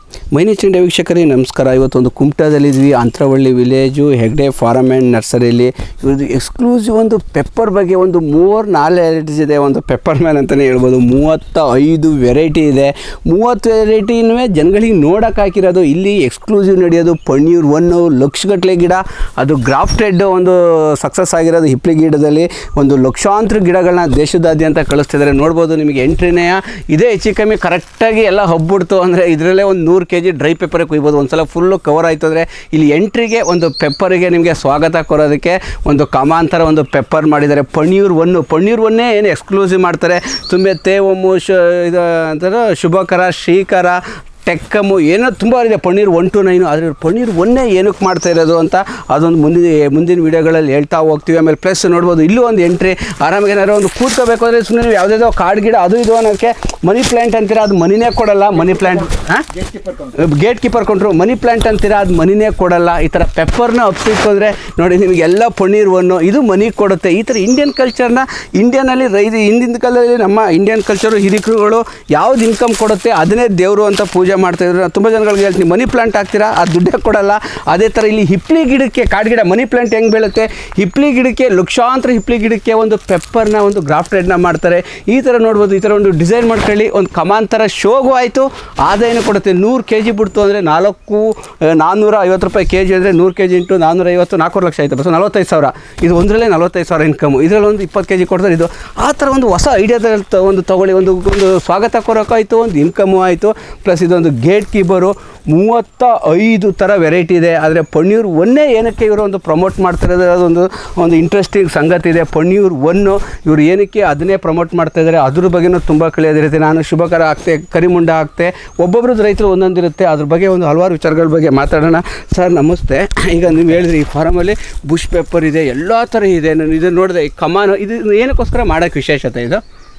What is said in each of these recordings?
ಮೈನೇಜ್ India ವೀಕ್ಷಕರೇ ನಮಸ್ಕಾರ ಇವತ್ತೊಂದು ಕುಮಟಾದಲ್ಲಿದ್ವಿ Antaravalli village Hegde farm and ನರ್ಸರಿಯಲ್ಲಿ ಇವ್ರದ್ದು ಎಕ್ಸ್ಕ್ಲೂಸಿವ್ ಒಂದು ಪೆಪ್ಪರ್ ಬಗ್ಗೆ ಒಂದು ಮೂರು ನಾಲೆಡ್ಜ್ ಇದೆ ಒಂದು ಪೆಪ್ಪರ್ ಮ್ಯಾನ್ ಅಂತಲೇ ಹೇಳ್ಬೋದು ಮೂವತ್ತ ಐದು ವೆರೈಟಿ ಇದೆ ಮೂವತ್ತು ವೆರೈಟಿನೂ ಜನಗಳಿಗೆ ನೋಡೋಕೆ ಹಾಕಿರೋದು ಇಲ್ಲಿ ಎಕ್ಸ್ಕ್ಲೂಸಿವ್ ನಡೆಯೋದು ಪನ್ನೀರ್ ಒನ್ನು ಲಕ್ಷಗಟ್ಟಲೆ ಗಿಡ ಅದು ಗ್ರಾಫ್ಟೆಡ್ ಒಂದು ಸಕ್ಸಸ್ ಆಗಿರೋದು ಹಿಪ್ಲಿ ಗಿಡದಲ್ಲಿ ಒಂದು ಲಕ್ಷಾಂತರ ಗಿಡಗಳನ್ನ ದೇಶದಾದ್ಯಂತ ಕಳಿಸ್ತಿದ್ದಾರೆ ನೋಡ್ಬೋದು ನಿಮಗೆ ಎಂಟ್ರಿನೇ ಇದೇ ಹೆಚ್ಚು ಕಮ್ಮಿ ಕರೆಕ್ಟಾಗಿ ಎಲ್ಲ ಹಬ್ಬಿಡ್ತು ಅಂದರೆ ಇದರಲ್ಲೇ ಒಂದು ನೂರು ಕೆ ಜಿ ಡ್ರೈ ಪೆಪ್ಪರೇ ಕುಯ್ಬೋದು ಒಂದು ಸಲ ಫುಲ್ಲು ಕವರ್ ಆಯಿತು ಅಂದರೆ ಇಲ್ಲಿ ಎಂಟ್ರಿಗೆ ಒಂದು ಪೆಪ್ಪರಿಗೆ ನಿಮಗೆ ಸ್ವಾಗತ ಕೊಡೋದಕ್ಕೆ ಒಂದು ಕಮಾಂತರ ಒಂದು ಪೆಪ್ಪರ್ ಮಾಡಿದ್ದಾರೆ ಪನ್ನೀರ್ ಒನ್ನು ಪನ್ನೀರ್ ಒನ್ನೇ ಏನು ಎಕ್ಸ್ಕ್ಲೂಸಿವ್ ಮಾಡ್ತಾರೆ ತುಂಬ ತೇವಮ್ಮು ಶು ಇದು ಅಂತಾರೆ ಶುಭಕರ ಶ್ರೀಕರ ಟೆಕ್ಕಮ್ಮು ಏನೋ ತುಂಬ ಇದೆ ಪನ್ನೀರ್ ಒನ್ ಟು ನೈನು ಆದರೆ ಇವ್ರು ಪನ್ನೀರ್ ಒನ್ನೇ ಏನಕ್ಕೆ ಮಾಡ್ತಾ ಇರೋದು ಅಂತ ಅದೊಂದು ಮುಂದಿನ ಮುಂದಿನ ವೀಡಿಯೋಗಳಲ್ಲಿ ಹೇಳ್ತಾ ಹೋಗ್ತೀವಿ ಆಮೇಲೆ ಪ್ಲಸ್ ನೋಡ್ಬೋದು ಇಲ್ಲೂ ಒಂದು ಎಂಟ್ರಿ ಆರಾಮಾಗಿ ಏನಾದ್ರು ಒಂದು ಕೂತ್ಕೋಬೇಕು ಅಂದರೆ ಸುಮ್ಮನೆ ನೀವು ಯಾವುದಾದ್ರು ಕಾಡು ಗಿಡ ಅದು ಇದು ಅನ್ನೋಕ್ಕೆ ಮನಿ ಪ್ಲ್ಯಾಂಟ್ ಅಂತೀರಾ ಅದು ಮನಿನೇ ಕೊಡಲ್ಲ ಮನಿ ಪ್ಲ್ಯಾಂಟ್ ಹಾಂ ಗೇಟ್ ಕೀಪರ್ ಕೊಂಡ್ರು ಮನಿ ಪ್ಲ್ಯಾಂಟ್ ಅಂತೀರಾ ಅದು ಮನಿನೇ ಕೊಡಲ್ಲ ಈ ಥರ ಪೆಪ್ಪರ್ನ ಅಪ್ಸಿಟ್ಟು ಅಂದರೆ ನೋಡಿ ನಿಮಗೆಲ್ಲ ಪನ್ನೀರ್ ಒನ್ನು ಇದು ಮನಿ ಕೊಡುತ್ತೆ ಈ ಥರ ಇಂಡಿಯನ್ ಕಲ್ಚರ್ನ ಇಂಡಿಯನಲ್ಲಿ ರೈ ಹಿಂದಿನ ಕಾಲದಲ್ಲಿ ನಮ್ಮ ಇಂಡಿಯನ್ ಕಲ್ಚರು ಹಿರಿಕರುಗಳು ಯಾವ್ದು ಇನ್ಕಮ್ ಕೊಡುತ್ತೆ ಅದನ್ನೇ ದೇವರು ಅಂತ ಪೂಜೆ ಮಾಡ್ತಾಯಿದ್ರು ನಾನು ತುಂಬ ಜನಗಳಿಗೆ ಹೇಳ್ತೀನಿ ಮನಿ ಪ್ಲಾಂಟ್ ಹಾಕ್ತೀರಾ ಅದು ದುಡ್ಡೇ ಕೊಡಲ್ಲ ಅದೇ ಥರ ಇಲ್ಲಿ ಹಿಪ್ಲಿ ಗಿಡಕ್ಕೆ ಕಾಡು ಗಿಡ ಮನಿ ಪ್ಲಾಂಟ್ ಹೆಂಗೆ ಬೀಳುತ್ತೆ ಹಿಪ್ಲಿ ಗಿಡಕ್ಕೆ ಲಕ್ಷಾಂತರ ಹಿಪ್ಲಿ ಗಿಡಕ್ಕೆ ಒಂದು ಪೆಪ್ಪರ್ನ ಒಂದು ಗ್ರಾಫ್ಟೆಡ್ನ ಮಾಡ್ತಾರೆ ಈ ಥರ ನೋಡ್ಬೋದು ಈ ಥರ ಒಂದು ಡಿಸೈನ್ ಮಾಡ್ಕೊಳ್ಳಿ ಒಂದು ಕಮಾಂತರ ಶೋಗೂ ಆಯಿತು ಆದಾಯನೂ ಕೊಡುತ್ತೆ ನೂರು ಕೆ ಜಿ ಬಿಡ್ತು ಅಂದರೆ ನಾಲ್ಕು ಆ, ನಾನ್ನೂರ ಐವತ್ತು ರೂಪಾಯಿ ಕೆ ಜಿ ಅಂದರೆ ನೂರು ಕೆ ಜಿ ಇಂಟು ನಾನ್ನೂರ ಐವತ್ತು ನಾಲ್ಕೂರು ಲಕ್ಷ ಆಯಿತು ಬಸ್ ನಲವತ್ತೈದು ಸಾವಿರ ಇದು ಒಂದರಲ್ಲೇ ನಲವತ್ತೈದು ಸಾವಿರ ಇನ್ಕಮು ಇದರಲ್ಲಿ ಒಂದು ಇಪ್ಪತ್ತು ಕೆ ಜಿ ಕೊಡ್ತಾರೆ ಇದು ಆ ಥರ ಒಂದು ಹೊಸ ಐಡಿಯಾದಲ್ಲಿ ತ- ಒಂದು ತೊಗೊಳ್ಳಿ ಒಂದು ಒಂದು ಸ್ವಾಗತ ಕೊಡೋಕ್ಕಾಯಿತು ಒಂದು ಇನ್ಕಮು ಆಯಿತು ಪ್ಲಸ್ ಇದೊಂದು ಗೇಟ್ ಕೀಪರು ಮೂವತ್ತ ಐದು ಥರ ವೆರೈಟಿ ಇದೆ ಆದರೆ ಪನ್ನೀರ್ ಒನ್ನೇ ಏನಕ್ಕೆ ಇವರು ಒಂದು ಪ್ರಮೋಟ್ ಮಾಡ್ತಿರೋದು ಅದೊಂದು ಒಂದು ಇಂಟ್ರೆಸ್ಟಿಂಗ್ ಸಂಗತಿ ಇದೆ ಪನ್ನೀರ್ ಒನ್ನು ಇವರು ಏನಕ್ಕೆ ಅದನ್ನೇ ಪ್ರಮೋಟ್ ಮಾಡ್ತಾ ಇದ್ದಾರೆ ಅದ್ರ ಬಗ್ಗೆನೂ ತುಂಬ ಕಲಿಯೋದಿರುತ್ತೆ ನಾನು ಶುಭಕರ ಆಗ್ತೆ ಕರಿಮುಂಡ ಆಗ್ತೆ ಒಬ್ಬೊಬ್ರದ್ದು ರೈತರು ಒಂದೊಂದಿರುತ್ತೆ ಅದ್ರ ಬಗ್ಗೆ ಒಂದು ಹಲವಾರು ವಿಚಾರಗಳ ಬಗ್ಗೆ ಮಾತಾಡೋಣ ಸರ್ ನಮಸ್ತೆ ಈಗ ನೀವು ಹೇಳಿದ್ರಿ ಈ ಫಾರಮಲ್ಲಿ ಬುಷ್ ಪೇಪರ್ ಇದೆ ಎಲ್ಲ ಥರ ಇದೆ ನಾನು ಇದನ್ನು ನೋಡಿದೆ ಈ ಕಮಾನು ಇದು ಏನಕ್ಕೋಸ್ಕರ ಮಾಡೋಕ್ಕೆ ವಿಶೇಷತೆ ಇದು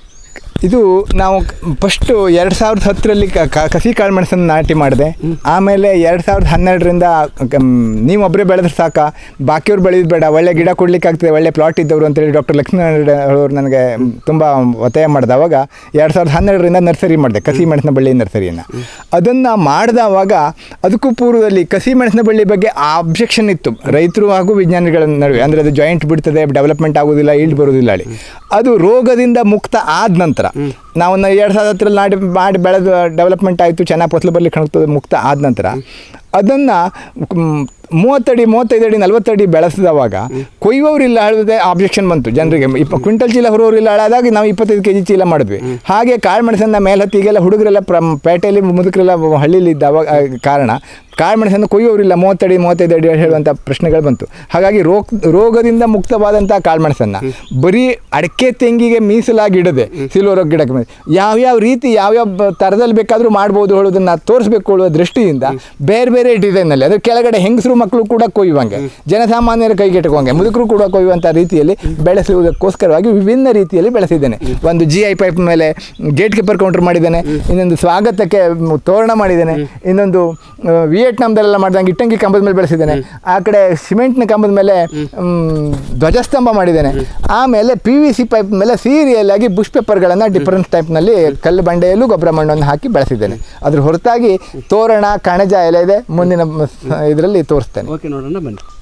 ಇದು ನಾವು ಫಸ್ಟು ಎರಡು ಸಾವಿರದ ಹತ್ತರಲ್ಲಿ ಕಸಿ ಕಾಳು ಮೆಣಸನ್ನು ನಾಟಿ ಮಾಡಿದೆ ಆಮೇಲೆ ಎರಡು ಸಾವಿರದ ಹನ್ನೆರಡರಿಂದ ನೀವು ಒಬ್ಬರೇ ಬೆಳೆದ್ರೆ ಸಾಕ ಬಾಕಿಯವ್ರು ಬೆಳೆಯೋದು ಬೇಡ ಒಳ್ಳೆ ಗಿಡ ಕೊಡ್ಲಿಕ್ಕೆ ಆಗ್ತದೆ ಒಳ್ಳೆ ಪ್ಲಾಟ್ ಇದ್ದವರು ಅಂತೇಳಿ ಡಾಕ್ಟರ್ ಲಕ್ಷ್ಮೀನಾರಾಯಣ ಅವರು ನನಗೆ ತುಂಬ ಒತ್ತಾಯ ಮಾಡಿದೆ ಅವಾಗ ಎರಡು ಸಾವಿರದ ಹನ್ನೆರಡರಿಂದ ನರ್ಸರಿ ಮಾಡಿದೆ ಕಸಿ ಮೆಣಸಿನ ಬಳ್ಳಿ ನರ್ಸರಿಯನ್ನು ಅದನ್ನು ಮಾಡಿದವಾಗ ಅದಕ್ಕೂ ಪೂರ್ವದಲ್ಲಿ ಕಸಿ ಮೆಣಸಿನ ಬಳ್ಳಿ ಬಗ್ಗೆ ಆ ಅಬ್ಜೆಕ್ಷನ್ ಇತ್ತು ರೈತರು ಹಾಗೂ ವಿಜ್ಞಾನಿಗಳ ನಡುವೆ ಅಂದರೆ ಅದು ಜಾಯಿಂಟ್ ಬಿಡ್ತದೆ ಡೆವಲಪ್ಮೆಂಟ್ ಆಗೋದಿಲ್ಲ ಈಲ್ಡ್ ಬರೋದಿಲ್ಲ ಹೇಳಿ ಅದು ರೋಗದಿಂದ ಮುಕ್ತ ಆದ ನಂತರ ನಾವು ಎರಡು ಸಾವಿರದ ಹತ್ತರಲ್ಲಿ ನಾಡಿ ಮಾಡಿ ಬೆಳೆದು ಡೆವಲಪ್ಮೆಂಟ್ ಆಯಿತು ಚೆನ್ನಾಗಿ ಫಸಲು ಬರ್ಲಿಕ್ಕೆ ಕಾಣ್ತದೆ ಮುಕ್ತ ಆದ ನಂತರ ಅದನ್ನು ಮೂವತ್ತಡಿ ಮೂವತ್ತೈದು ಅಡಿ ನಲ್ವತ್ತಡಿ ಬೆಳೆಸಿದವಾಗ ಕೊಯ್ಯೋರಿಲ್ಲ ಹೇಳಿದೆ ಆಬ್ಜೆಕ್ಷನ್ ಬಂತು ಜನರಿಗೆ ಇಪ್ಪ ಕ್ವಿಂಟಲ್ ಚೀಲ ಹೊರೋರಿಲ್ಲ ಹಾಳಾದಾಗ ನಾವು ಇಪ್ಪತ್ತೈದು ಕೆ ಜಿ ಚೀಲ ಮಾಡಿದ್ವಿ ಹಾಗೆ ಕಾಳು ಮೆಣಸನ್ನ ಮೇಲೆ ಹತ್ತಿ ಈಗೆಲ್ಲ ಹುಡುಗರೆಲ್ಲ ಪ್ರ ಪೇಟೆಯಲ್ಲಿ ಮುದುಕರೆಲ್ಲ ಹಳ್ಳಿಲಿ ಇದ್ದಾವ ಆ, ಕಾರಣ ಕಾಳು ಮೆಣಸನ್ನು ಕೊಯ್ಯೋರಿಲ್ಲ ಮೂವತ್ತಡಿ ಮೂವತ್ತೈದು ಅಡಿ ಹೇಳುವಂಥ ಪ್ರಶ್ನೆಗಳು ಬಂತು ಹಾಗಾಗಿ ರೋಗ ರೋಗದಿಂದ ಮುಕ್ತವಾದಂಥ ಕಾಳು ಮೆಣಸನ್ನು ಬರೀ ಅಡಿಕೆ ತೆಂಗಿಗೆ ಮೀಸಲಾಗಿ ಇಡದೆ ಸಿಲ್ವರ್ ಗಿಡಕ್ಕೆ ಮೇಲೆ ಯಾವ್ಯಾವ ರೀತಿ ಯಾವ್ಯಾವ ಬ- ಥರದಲ್ಲಿ ಬೇಕಾದರೂ ಮಾಡ್ಬೋದು ಹೇಳೋದನ್ನು ತೋರಿಸ್ಬೇಕು ಹೇಳುವ ದೃಷ್ಟಿಯಿಂದ ಬೇರೆ ಬೇರೆ ಡಿಸೈನಲ್ಲಿ ಅದ್ರ ಕೆಳಗಡೆ ಹೆಂಗಸರು ಮಕ್ಕಳು ಕೂಡ ಕೊಯ್ಯುವಂಗೆ ಜನಸಾಮಾನ್ಯರ ಕೈಗೆಟುಕುವಂಗೆ ಮುದುಕರು ಕೂಡ ಕೊಯ್ಯುವಂಥ ರೀತಿಯಲ್ಲಿ ಬೆಳೆಸುವುದಕ್ಕೋಸ್ಕರವಾಗಿ ವಿಭಿನ್ನ ರೀತಿಯಲ್ಲಿ ಬೆಳೆಸಿದ್ದೇನೆ ಒಂದು ಜಿ ಐ ಪೈಪ್ ಮೇಲೆ ಗೇಟ್ ಕೀಪರ್ ಕೌಂಟರ್ ಮಾಡಿದ್ದೇನೆ ಇನ್ನೊಂದು ಸ್ವಾಗತಕ್ಕೆ ಮ್, ತೋರಣ ಮಾಡಿದ್ದೇನೆ ಇನ್ನೊಂದು ಆ, ವಿಯೆಟ್ನಾಂದಲ್ಲೆಲ್ಲ ಮಾಡಿದಂಗೆ ಇಟ್ಟಂಗಿ ಕಂಬದ ಮೇಲೆ ಬೆಳೆಸಿದ್ದೇನೆ ಆ ಕಡೆ ಸಿಮೆಂಟ್ನ ಕಂಬದ ಮೇಲೆ ಮ್, ಧ್ವಜಸ್ತಂಭ ಮಾಡಿದ್ದೇನೆ ಆಮೇಲೆ ಪಿ ವಿ ಸಿ ಪೈಪ್ ಮೇಲೆ ಸೀರಿಯಲ್ ಆಗಿ ಬುಷ್ ಪೇಪರ್ಗಳನ್ನು ಡಿಫರೆಂಟ್ ಟೈಪ್ನಲ್ಲಿ ಕಲ್ಲು ಬಂಡೆಯಲ್ಲೂ ಗೊಬ್ಬರ ಮಣ್ಣನ್ನು ಹಾಕಿ ಬೆಳೆಸಿದ್ದೇನೆ ಅದ್ರ ಹೊರತಾಗಿ ತೋರಣ ಕಣಜ ಎಲ್ಲ ಇದೆ ಮುಂದಿನ ಇದರಲ್ಲಿ ತೋರಿಸ್ತೇನೆ ಓಕೆ ನೋಡೋಣ ಬನ್ನಿ